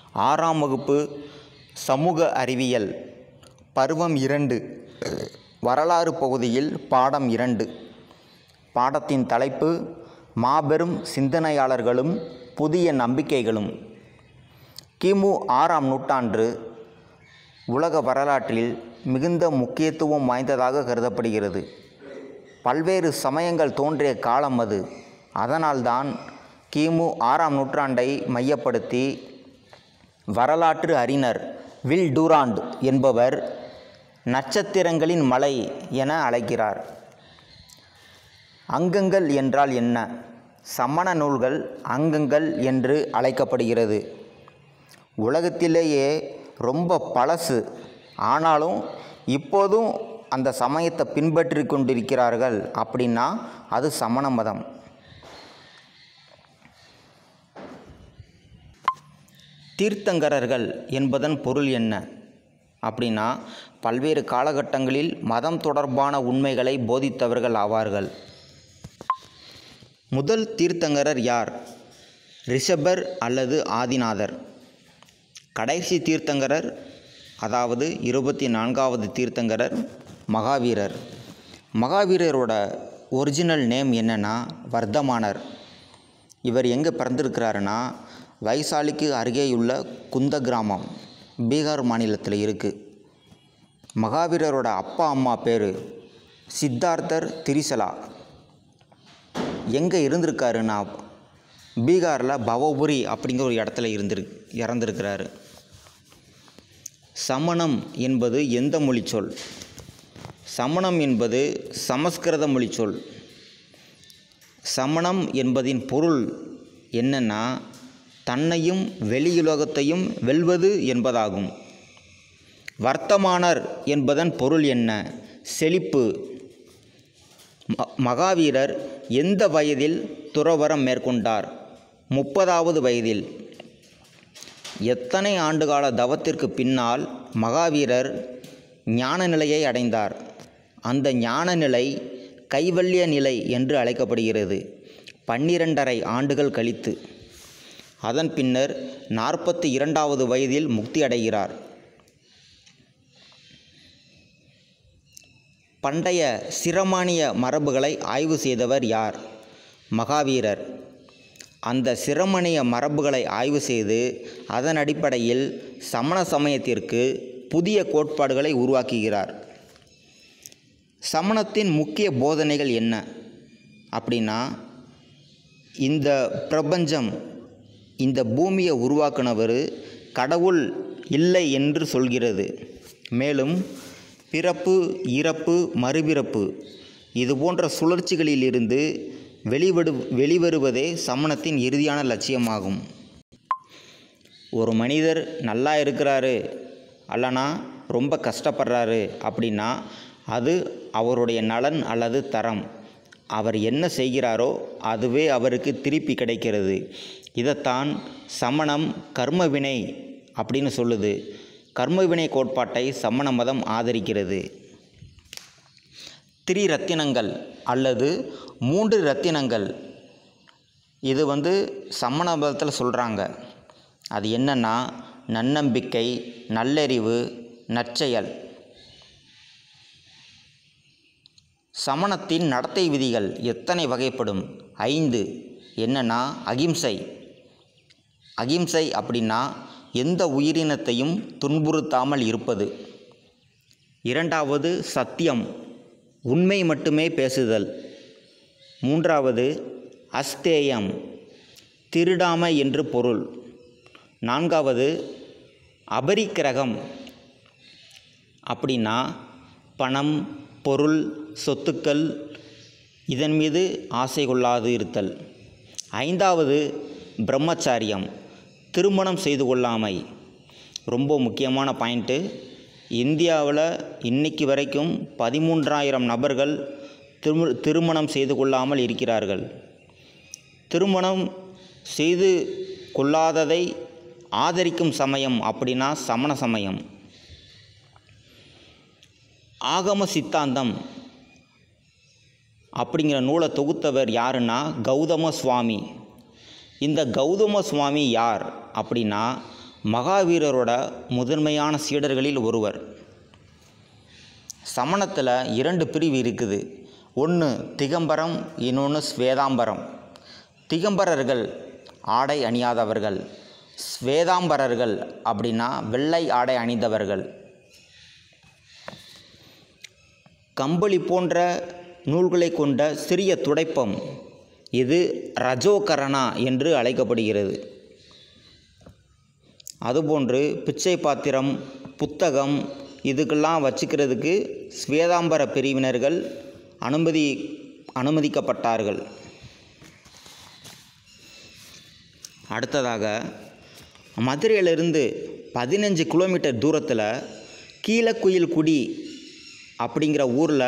ஆறாம் வகுப்பு சமூக அறிவியல் பருவம் இரண்டு வரலாறு பகுதியில் பாடம் இரண்டு பாடத்தின் தலைப்பு மாபெரும் சிந்தனையாளர்களும் புதிய நம்பிக்கைகளும் கிமு ஆறாம் நூற்றாண்டு உலக வரலாற்றில் மிகுந்த முக்கியத்துவம் வாய்ந்ததாக கருதப்படுகிறது பல்வேறு சமயங்கள் தோன்றிய காலம் அது அதனால்தான் கிமு ஆறாம் நூற்றாண்டை மையப்படுத்தி வரலாற்று அறிஞர் வில் டூராண்ட் என்பவர் நட்சத்திரங்களின் மலை என அழைக்கிறார் அங்கங்கள் என்றால் என்ன சமண நூல்கள் அங்கங்கள் என்று அழைக்கப்படுகிறது உலகத்திலேயே ரொம்ப பழசு ஆனாலும் இப்போதும் அந்த சமயத்தை பின்பற்றி கொண்டிருக்கிறார்கள் அப்படின்னா அது சமண மதம் தீர்த்தங்கரர்கள் என்பதன் பொருள் என்ன அப்படின்னா பல்வேறு காலகட்டங்களில் மதம் தொடர்பான உண்மைகளை போதித்தவர்கள் ஆவார்கள் முதல் தீர்த்தங்கரர் யார் ரிஷபர் அல்லது ஆதிநாதர் கடைசி தீர்த்தங்கரர் அதாவது இருபத்தி நான்காவது தீர்த்தங்கரர் மகாவீரர் மகாவீரரோட ஒரிஜினல் நேம் என்னன்னா வர்த்தமானர் இவர் எங்கே பிறந்திருக்கிறாருன்னா வைசாலிக்கு அருகேயுள்ள குந்த கிராமம் பீகார் மாநிலத்தில் இருக்குது மகாவீரரோட அப்பா அம்மா பேர் சித்தார்த்தர் திரிசலா எங்கே இருந்திருக்காருன்னா பீகாரில் பவபுரி அப்படிங்கிற ஒரு இடத்துல இருந்திரு இறந்திருக்கிறாரு சமணம் என்பது எந்த மொழி சொல் சமணம் என்பது சமஸ்கிருத மொழி சொல் சமணம் என்பதின் பொருள் என்னன்னா தன்னையும் வெளியுலகத்தையும் வெல்வது என்பதாகும் வர்த்தமானர் என்பதன் பொருள் என்ன செழிப்பு ம- மகாவீரர் எந்த வயதில் துறவரம் மேற்கொண்டார் முப்பதாவது வயதில் எத்தனை ஆண்டுகால தவத்திற்கு பின்னால் மகாவீரர் ஞான நிலையை அடைந்தார் அந்த ஞான நிலை கைவல்ய நிலை என்று அழைக்கப்படுகிறது பன்னிரண்டரை ஆண்டுகள் கழித்து அதன் பின்னர் நாற்பத்தி இரண்டாவது வயதில் முக்தி அடைகிறார் பண்டைய சிரமானிய மரபுகளை ஆய்வு செய்தவர் யார் மகாவீரர் அந்த சிரமணிய மரபுகளை ஆய்வு செய்து அதன் அடிப்படையில் சமண சமயத்திற்கு புதிய கோட்பாடுகளை உருவாக்குகிறார் சமணத்தின் முக்கிய போதனைகள் என்ன அப்படின்னா இந்த பிரபஞ்சம் இந்த பூமியை உருவாக்குனவர் கடவுள் இல்லை என்று சொல்கிறது மேலும் பிறப்பு இறப்பு மறுபிறப்பு இது போன்ற சுழற்சிகளிலிருந்து வெளிவடு வெளிவருவதே சமணத்தின் இறுதியான லட்சியமாகும் ஒரு மனிதர் நல்லா இருக்கிறாரு அல்லனா ரொம்ப கஷ்டப்படுறாரு அப்படின்னா அது அவருடைய நலன் அல்லது தரம் அவர் என்ன செய்கிறாரோ அதுவே அவருக்கு திருப்பி கிடைக்கிறது இதைத்தான் சமணம் கர்மவினை அப்படின்னு சொல்லுது கர்மவினை கோட்பாட்டை சமண மதம் ஆதரிக்கிறது திரி ரத்தினங்கள் அல்லது மூன்று ரத்தினங்கள் இது வந்து சமண மதத்தில் சொல்கிறாங்க அது என்னன்னா நன்னம்பிக்கை நல்லறிவு நற்செயல் சமணத்தின் நடத்தை விதிகள் எத்தனை வகைப்படும் ஐந்து என்னன்னா அகிம்சை அகிம்சை அப்படின்னா எந்த உயிரினத்தையும் துன்புறுத்தாமல் இருப்பது இரண்டாவது சத்தியம் உண்மை மட்டுமே பேசுதல் மூன்றாவது அஸ்தேயம் திருடாமை என்று பொருள் நான்காவது அபரிக்கிரகம் அப்படின்னா பணம் பொருள் சொத்துக்கள் இதன் மீது ஆசை கொள்ளாது இருத்தல் ஐந்தாவது பிரம்மச்சாரியம் திருமணம் செய்து கொள்ளாமை ரொம்ப முக்கியமான பாயிண்ட்டு இந்தியாவில் இன்னைக்கு வரைக்கும் பதிமூன்றாயிரம் நபர்கள் திரு திருமணம் செய்து கொள்ளாமல் இருக்கிறார்கள் திருமணம் செய்து கொள்ளாததை ஆதரிக்கும் சமயம் அப்படின்னா சமண சமயம் ஆகம சித்தாந்தம் அப்படிங்கிற நூலை தொகுத்தவர் யாருன்னா கௌதம சுவாமி இந்த கௌதம சுவாமி யார் அப்படின்னா மகாவீரரோட முதன்மையான சீடர்களில் ஒருவர் சமணத்தில் இரண்டு பிரிவு இருக்குது ஒன்று திகம்பரம் இன்னொன்று ஸ்வேதாம்பரம் திகம்பரர்கள் ஆடை அணியாதவர்கள் ஸ்வேதாம்பரர்கள் அப்படின்னா வெள்ளை ஆடை அணிந்தவர்கள் கம்பளி போன்ற நூல்களை கொண்ட சிறிய துடைப்பம் இது ரஜோகரணா என்று அழைக்கப்படுகிறது அதுபோன்று பிச்சை பாத்திரம் புத்தகம் இதுக்கெல்லாம் வச்சுக்கிறதுக்கு ஸ்வேதாம்பர பிரிவினர்கள் அனுமதி அனுமதிக்கப்பட்டார்கள் அடுத்ததாக மதுரையிலிருந்து பதினஞ்சு கிலோமீட்டர் தூரத்தில் கீழக்குயில்குடி அப்படிங்கிற ஊரில்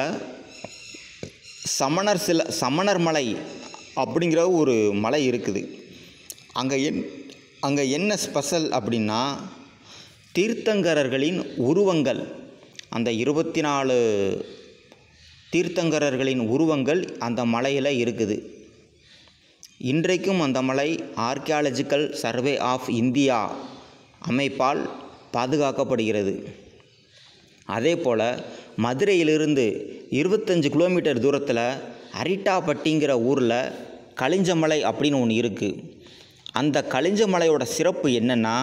சமணர் சில சமணர் மலை அப்படிங்கிற ஒரு மலை இருக்குது அங்கே என் அங்கே என்ன ஸ்பெஷல் அப்படின்னா தீர்த்தங்கரர்களின் உருவங்கள் அந்த இருபத்தி நாலு தீர்த்தங்கரர்களின் உருவங்கள் அந்த மலையில் இருக்குது இன்றைக்கும் அந்த மலை ஆர்கியாலஜிக்கல் சர்வே ஆஃப் இந்தியா அமைப்பால் பாதுகாக்கப்படுகிறது அதே போல் மதுரையிலிருந்து இருபத்தஞ்சு கிலோமீட்டர் தூரத்தில் அரிட்டாப்பட்டிங்கிற ஊரில் களிஞ்சமலை அப்படின்னு ஒன்று இருக்குது அந்த களிஞ்சமலையோட சிறப்பு என்னென்னா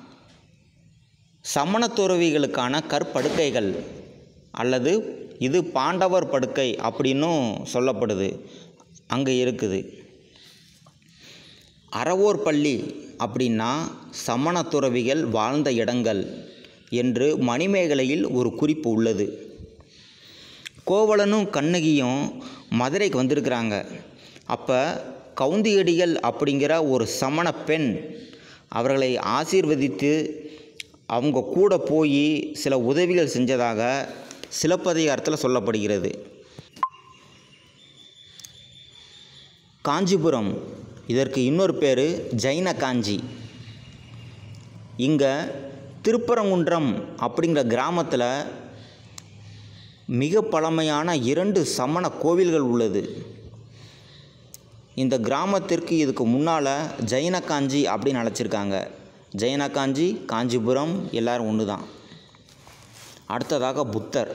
சமணத்துறவிகளுக்கான கற்படுக்கைகள் அல்லது இது பாண்டவர் படுக்கை அப்படின்னும் சொல்லப்படுது அங்கே இருக்குது அறவோர் பள்ளி அப்படின்னா சமண துறவிகள் வாழ்ந்த இடங்கள் என்று மணிமேகலையில் ஒரு குறிப்பு உள்ளது கோவலனும் கண்ணகியும் மதுரைக்கு வந்திருக்கிறாங்க அப்போ கவுந்தியடிகள் அப்படிங்கிற ஒரு சமண பெண் அவர்களை ஆசீர்வதித்து அவங்க கூட போய் சில உதவிகள் செஞ்சதாக சிலப்பதிகாரத்தில் சொல்லப்படுகிறது காஞ்சிபுரம் இதற்கு இன்னொரு பேர் ஜைன காஞ்சி இங்கே திருப்பரங்குன்றம் அப்படிங்கிற கிராமத்தில் மிக பழமையான இரண்டு சமண கோவில்கள் உள்ளது இந்த கிராமத்திற்கு இதுக்கு முன்னால் ஜைன காஞ்சி அப்படின்னு அழைச்சிருக்காங்க ஜைன காஞ்சி காஞ்சிபுரம் எல்லாரும் ஒன்று தான் அடுத்ததாக புத்தர்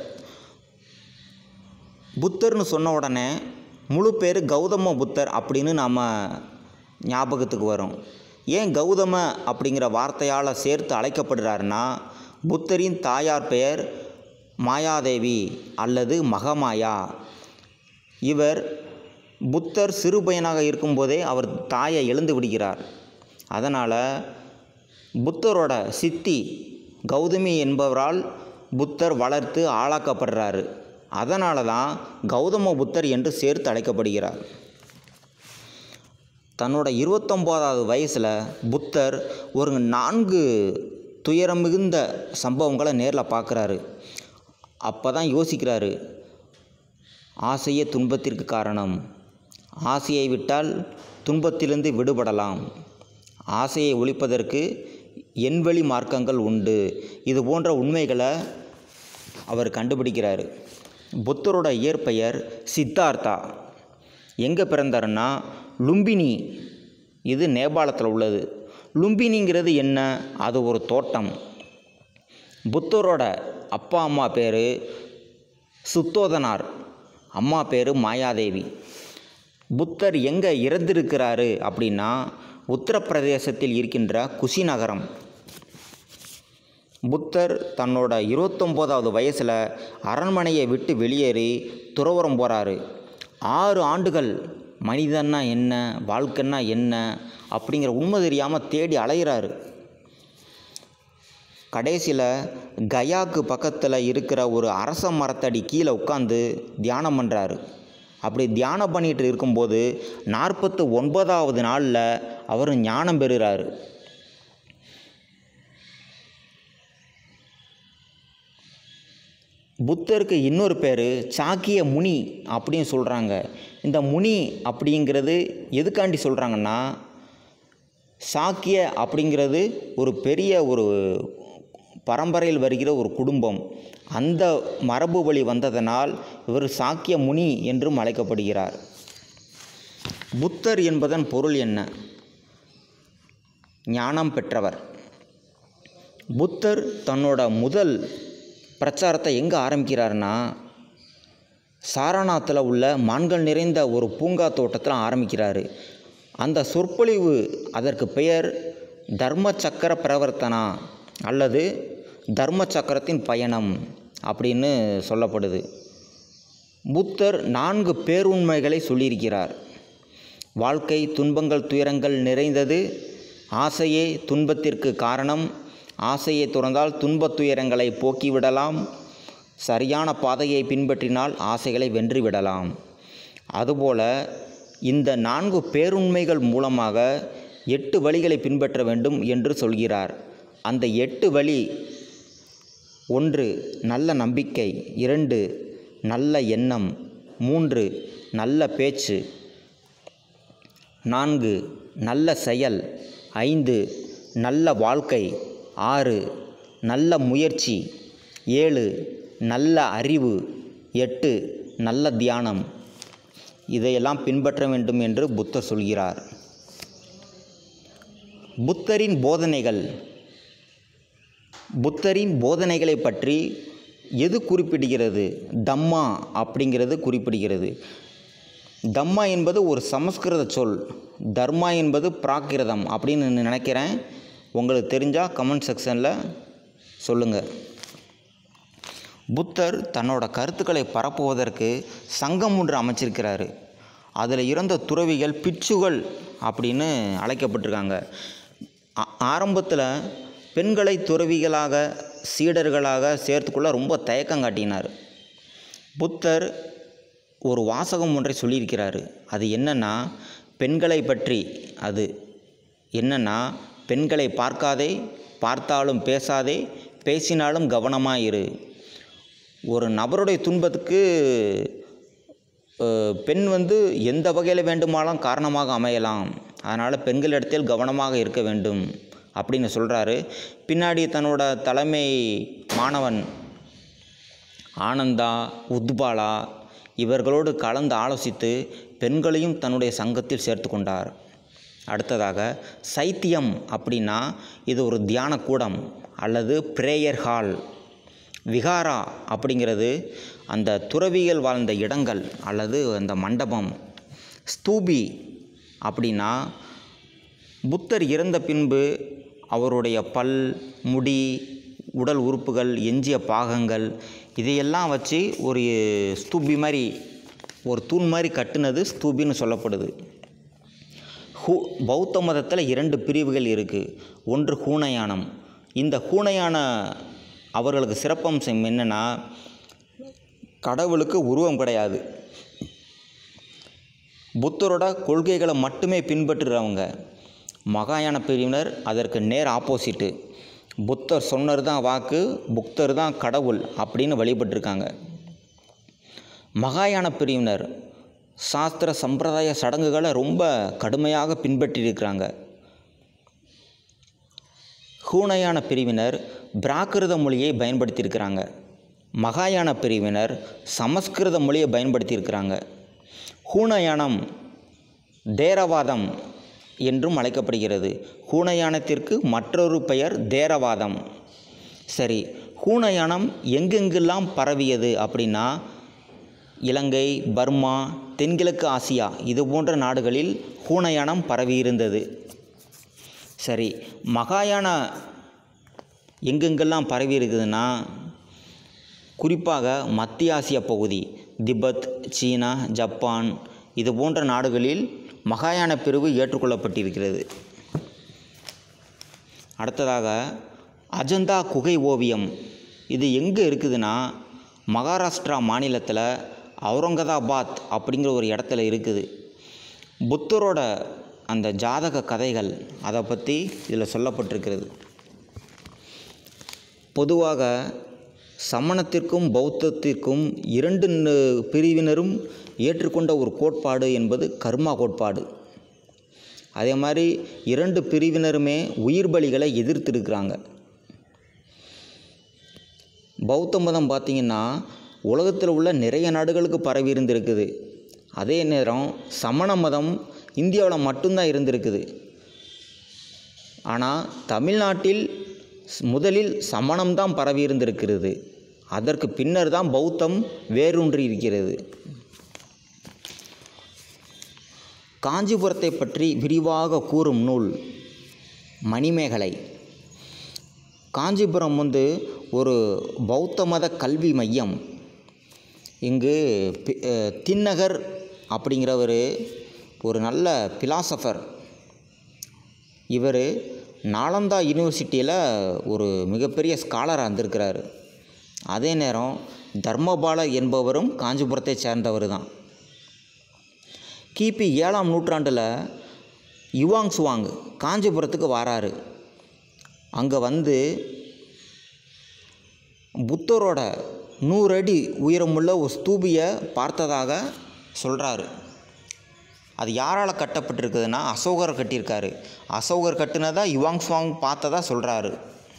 புத்தர்னு சொன்ன உடனே முழு பேர் கௌதம புத்தர் அப்படின்னு நாம் ஞாபகத்துக்கு வரும் ஏன் கௌதம அப்படிங்கிற வார்த்தையால் சேர்த்து அழைக்கப்படுறாருன்னா புத்தரின் தாயார் பெயர் மாயாதேவி அல்லது மகமாயா இவர் புத்தர் சிறு பையனாக இருக்கும்போதே அவர் தாயை எழுந்து விடுகிறார் அதனால் புத்தரோட சித்தி கௌதமி என்பவரால் புத்தர் வளர்த்து ஆளாக்கப்படுறாரு அதனால தான் கௌதம புத்தர் என்று சேர்த்து அழைக்கப்படுகிறார் தன்னோட இருபத்தொம்போதாவது வயசில் புத்தர் ஒரு நான்கு துயரம் மிகுந்த சம்பவங்களை நேரில் பார்க்குறாரு அப்போ தான் யோசிக்கிறாரு ஆசையே துன்பத்திற்கு காரணம் ஆசையை விட்டால் துன்பத்திலிருந்து விடுபடலாம் ஆசையை ஒழிப்பதற்கு எண்வழி மார்க்கங்கள் உண்டு இது போன்ற உண்மைகளை அவர் கண்டுபிடிக்கிறாரு புத்தரோட இயற்பெயர் சித்தார்த்தா எங்கே பிறந்தாருன்னா லும்பினி இது நேபாளத்தில் உள்ளது லும்பினிங்கிறது என்ன அது ஒரு தோட்டம் புத்தரோட அப்பா அம்மா பேர் சுத்தோதனார் அம்மா பேர் மாயாதேவி புத்தர் எங்கே இறந்திருக்கிறாரு அப்படின்னா உத்தரப்பிரதேசத்தில் இருக்கின்ற குஷிநகரம் புத்தர் தன்னோட இருபத்தொம்போதாவது வயசில் அரண்மனையை விட்டு வெளியேறி துறவரம் போகிறாரு ஆறு ஆண்டுகள் மனிதன்னா என்ன வாழ்க்கைன்னா என்ன அப்படிங்கிற உண்மை தெரியாமல் தேடி அலைகிறாரு கடைசியில் கயாக்கு பக்கத்தில் இருக்கிற ஒரு அரச மரத்தடி கீழே உட்காந்து தியானம் பண்ணுறாரு அப்படி தியானம் பண்ணிட்டு இருக்கும்போது நாற்பத்து ஒன்பதாவது நாளில் அவர் ஞானம் பெறுகிறாரு புத்தருக்கு இன்னொரு பேர் சாக்கிய முனி அப்படின்னு சொல்கிறாங்க இந்த முனி அப்படிங்கிறது எதுக்காண்டி சொல்கிறாங்கன்னா சாக்கிய அப்படிங்கிறது ஒரு பெரிய ஒரு பரம்பரையில் வருகிற ஒரு குடும்பம் அந்த மரபு வழி வந்ததனால் இவர் சாக்கிய முனி என்றும் அழைக்கப்படுகிறார் புத்தர் என்பதன் பொருள் என்ன ஞானம் பெற்றவர் புத்தர் தன்னோட முதல் பிரச்சாரத்தை எங்கே ஆரம்பிக்கிறாருன்னா சாரநாத்தில் உள்ள மான்கள் நிறைந்த ஒரு பூங்கா தோட்டத்தில் ஆரம்பிக்கிறாரு அந்த சொற்பொழிவு அதற்கு பெயர் தர்ம சக்கர பிரவர்த்தனா அல்லது தர்ம சக்கரத்தின் பயணம் அப்படின்னு சொல்லப்படுது புத்தர் நான்கு பேருண்மைகளை சொல்லியிருக்கிறார் வாழ்க்கை துன்பங்கள் துயரங்கள் நிறைந்தது ஆசையே துன்பத்திற்கு காரணம் ஆசையை துறந்தால் துன்பத் துயரங்களை போக்கிவிடலாம் சரியான பாதையை பின்பற்றினால் ஆசைகளை வென்றுவிடலாம் அதுபோல இந்த நான்கு பேருண்மைகள் மூலமாக எட்டு வழிகளை பின்பற்ற வேண்டும் என்று சொல்கிறார் அந்த எட்டு வழி ஒன்று நல்ல நம்பிக்கை இரண்டு நல்ல எண்ணம் மூன்று நல்ல பேச்சு நான்கு நல்ல செயல் ஐந்து நல்ல வாழ்க்கை ஆறு நல்ல முயற்சி ஏழு நல்ல அறிவு எட்டு நல்ல தியானம் இதையெல்லாம் பின்பற்ற வேண்டும் என்று புத்தர் சொல்கிறார் புத்தரின் போதனைகள் புத்தரின் போதனைகளை பற்றி எது குறிப்பிடுகிறது தம்மா அப்படிங்கிறது குறிப்பிடுகிறது தம்மா என்பது ஒரு சமஸ்கிருத சொல் தர்மா என்பது பிராகிருதம் அப்படின்னு நான் நினைக்கிறேன் உங்களுக்கு தெரிஞ்சால் கமெண்ட் செக்ஷனில் சொல்லுங்கள் புத்தர் தன்னோட கருத்துக்களை பரப்புவதற்கு சங்கம் ஒன்று அமைச்சிருக்கிறாரு அதில் இருந்த துறவிகள் பிட்சுகள் அப்படின்னு அழைக்கப்பட்டிருக்காங்க ஆ- ஆரம்பத்தில் பெண்களை துறவிகளாக சீடர்களாக சேர்த்துக்கொள்ள ரொம்ப தயக்கம் காட்டினார் புத்தர் ஒரு வாசகம் ஒன்றை சொல்லியிருக்கிறாரு அது என்னன்னா பெண்களை பற்றி அது என்னன்னா பெண்களை பார்க்காதே பார்த்தாலும் பேசாதே பேசினாலும் கவனமாக இரு ஒரு நபருடைய துன்பத்துக்கு அஹ், பெண் வந்து எந்த வகையில் வேண்டுமானாலும் காரணமாக அமையலாம் அதனால் பெண்களிடத்தில் கவனமாக இருக்க வேண்டும் அப்படின்னு சொல்கிறாரு பின்னாடி தன்னோட தலைமை மாணவன் ஆனந்தா உத்பாலா இவர்களோடு கலந்து ஆலோசித்து பெண்களையும் தன்னுடைய சங்கத்தில் சேர்த்து கொண்டார் அடுத்ததாக சைத்தியம் அப்படின்னா இது ஒரு தியான கூடம் அல்லது பிரேயர் ஹால் விகாரா அப்படிங்கிறது அந்த துறவிகள் வாழ்ந்த இடங்கள் அல்லது அந்த மண்டபம் ஸ்தூபி அப்படின்னா புத்தர் இறந்த பின்பு அவருடைய பல் முடி உடல் உறுப்புகள் எஞ்சிய பாகங்கள் இதையெல்லாம் வச்சு ஒரு ஸ்தூபி மாதிரி ஒரு தூண் மாதிரி கட்டுனது ஸ்தூபின்னு சொல்லப்படுது ஹூ பௌத்த மதத்தில் இரண்டு பிரிவுகள் இருக்குது ஒன்று ஹூனயானம் இந்த ஹூனயான அவர்களுக்கு சிறப்பம்சம் என்னென்னா கடவுளுக்கு உருவம் கிடையாது புத்தரோட கொள்கைகளை மட்டுமே பின்பற்றுறவங்க மகாயான பிரிவினர் அதற்கு நேர் ஆப்போசிட்டு புத்தர் சொன்னது தான் வாக்கு புத்தர் தான் கடவுள் அப்படின்னு வழிபட்டிருக்காங்க மகாயான பிரிவினர் சாஸ்திர சம்பிரதாய சடங்குகளை ரொம்ப கடுமையாக பின்பற்றியிருக்கிறாங்க ஹூனயான பிரிவினர் பிராகிருத மொழியை பயன்படுத்தியிருக்கிறாங்க மகாயான பிரிவினர் சமஸ்கிருத மொழியை பயன்படுத்தியிருக்கிறாங்க ஹூனயானம் தேரவாதம் என்றும் அழைக்கப்படுகிறது ஹூனயானத்திற்கு மற்றொரு பெயர் தேரவாதம் சரி ஹூனயானம் எங்கெங்கெல்லாம் பரவியது அப்படின்னா இலங்கை பர்மா தென்கிழக்கு ஆசியா இது போன்ற நாடுகளில் ஹூனயானம் பரவியிருந்தது சரி மகாயான எங்கெங்கெல்லாம் பரவி இருக்குதுன்னா குறிப்பாக மத்திய ஆசிய பகுதி திபெத் சீனா ஜப்பான் இது போன்ற நாடுகளில் மகாயான பிரிவு ஏற்றுக்கொள்ளப்பட்டிருக்கிறது அடுத்ததாக அஜந்தா குகை ஓவியம் இது எங்கே இருக்குதுன்னா மகாராஷ்டிரா மாநிலத்தில் அவுரங்கதாபாத் அப்படிங்கிற ஒரு இடத்துல இருக்குது புத்தரோட அந்த ஜாதக கதைகள் அதை பற்றி இதில் சொல்லப்பட்டிருக்கிறது பொதுவாக சமணத்திற்கும் பௌத்தத்திற்கும் இரண்டு ந- பிரிவினரும் ஏற்றுக்கொண்ட ஒரு கோட்பாடு என்பது கர்மா கோட்பாடு அதே மாதிரி இரண்டு பிரிவினருமே உயிர் பலிகளை எதிர்த்திருக்கிறாங்க பௌத்த மதம் பார்த்திங்கன்னா உலகத்தில் உள்ள நிறைய நாடுகளுக்கு பரவி இருந்திருக்குது அதே நேரம் சமண மதம் இந்தியாவில் மட்டும்தான் இருந்திருக்குது ஆனால் தமிழ்நாட்டில் ஸ்- முதலில் சமணம்தான் பரவி இருந்திருக்கிறது அதற்கு பின்னர் தான் பௌத்தம் வேரூன்றி இருக்கிறது காஞ்சிபுரத்தை பற்றி விரிவாக கூறும் நூல் மணிமேகலை காஞ்சிபுரம் வந்து ஒரு பௌத்த மத கல்வி மையம் இங்கு பி- அஹ் தின்னகர் அப்படிங்கிறவர் ஒரு நல்ல பிலாசபர் இவர் நாலந்தா யூனிவர்சிட்டியில் ஒரு மிகப்பெரிய ஸ்காலராக இருந்திருக்கிறாரு அதே நேரம் தர்மபாலர் என்பவரும் காஞ்சிபுரத்தை சேர்ந்தவர் தான் கிபி ஏழாம் நூற்றாண்டில் யுவாங் சுவாங் காஞ்சிபுரத்துக்கு வராரு அங்கே வந்து புத்தரோட நூறு அடி உயரமுள்ள ஒரு ஸ்தூபியை பார்த்ததாக சொல்கிறாரு அது யாரால் கட்டப்பட்டிருக்குதுன்னா அசோகர் கட்டியிருக்காரு அசோகர் கட்டினதா யுவாங் சுவாங் பார்த்ததா சொல்கிறாரு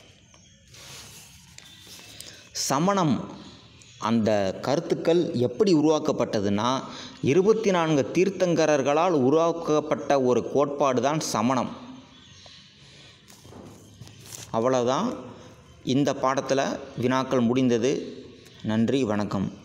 சமணம் அந்த கருத்துக்கள் எப்படி உருவாக்கப்பட்டதுன்னா இருபத்தி நான்கு தீர்த்தங்கரர்களால் உருவாக்கப்பட்ட ஒரு கோட்பாடு தான் சமணம் அவ்வளோதான் இந்த பாடத்தில் வினாக்கள் முடிந்தது நன்றி வணக்கம்